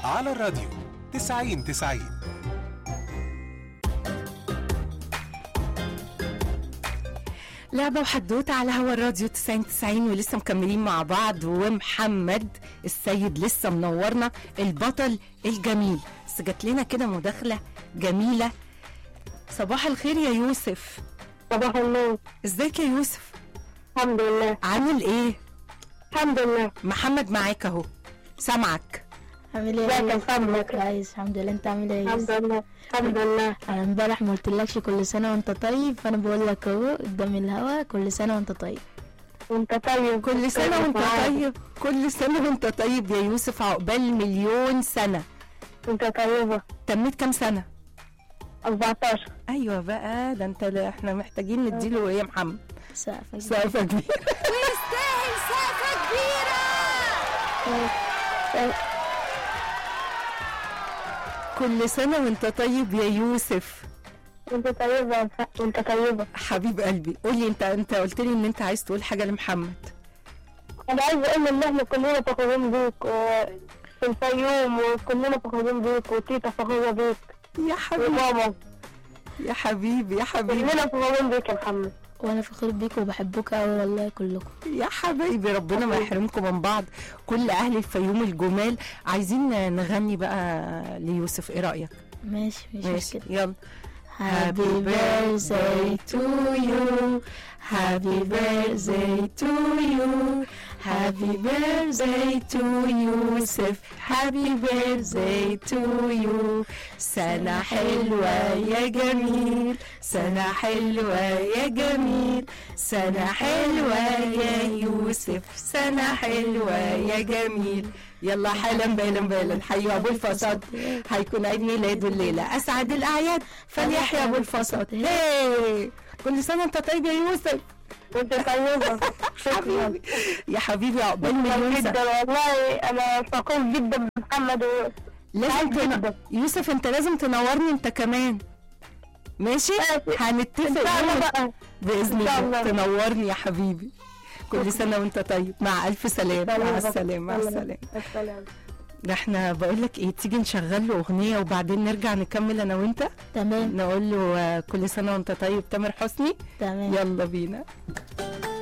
على الراديو 90 90 لعبة وحدوتة على هوا الراديو 90 90 ولسه مكملين مع بعض ومحمد السيد لسه منورنا البطل الجميل بس جات لنا كده مداخلة جميلة صباح الخير يا يوسف صباح النور ازيك يا يوسف الحمد لله عامل ايه الحمد لله محمد معاك اهو سامعك عامل ايه ازيك يا يا يوسف؟ محمد كويس الحمد لله انت عامل ايه يا الحمد يوسف؟ لله الحمد لله انا امبارح ما قلتلكش كل سنه وانت طيب فانا بقول لك اهو قدام الهوا كل سنه وانت طيب وانت طيب كل سنة وانت طيب كل سنة وانت طيب يا يوسف عقبال مليون سنة وانت طيبة تميت كام سنة 14 ايوه بقى ده انت لا احنا محتاجين نديله ايه يا محمد سقفك سقفة كبيرة ويستاهل سقفة كبيرة كل سنة وانت طيب يا يوسف وانت طيبة وانت طيبة حبيب قلبي قولي انت انت قلت لي ان انت عايز تقول حاجة لمحمد انا عايز اقول ان احنا كلنا فخورين بيك و- في الفيوم وكلنا فخورين بيك وتيتا فخورة بيك يا حبيبي وماما يا حبيبي يا حبيبي كلنا فخورين بيك يا محمد وانا فخور بيك وبحبك قوي والله كلكم يا حبايبي ربنا ما يحرمكم من بعض كل اهل الفيوم الجمال عايزين نغني بقى ليوسف ايه رايك ماشي مش ماشي مشكله يلا Happy birthday to you Happy birthday to you Happy birthday to يوسف Happy birthday to you سنة حلوة يا جميل سنة حلوة يا جميل سنة حلوة يا يوسف سنة حلوة يا جميل يلا حالا بالا بالا حي ابو الفساد هيكون عيد ميلاده الليله اسعد الاعياد فليحيى ابو الفساد هي كل سنه وانت طيب يا يوسف وانت طيبة شكرا حبيبي يا حبيبي عقبال مليون جدا سنه والله انا فخور جدا بمحمد و... لازم سعيد تن... جدا. يوسف انت لازم تنورني انت كمان ماشي ماشي. هنتفق ان شاء الله يوم بقى باذن إن شاء الله الله. تنورني يا حبيبي كل سنه وانت طيب مع الف سلامه مع السلامه مع السلامه السلام ده احنا بقول لك ايه تيجي نشغل له اغنيه وبعدين نرجع نكمل انا وانت تمام نقول له آه، كل سنه وانت طيب تامر حسني تمام يلا بينا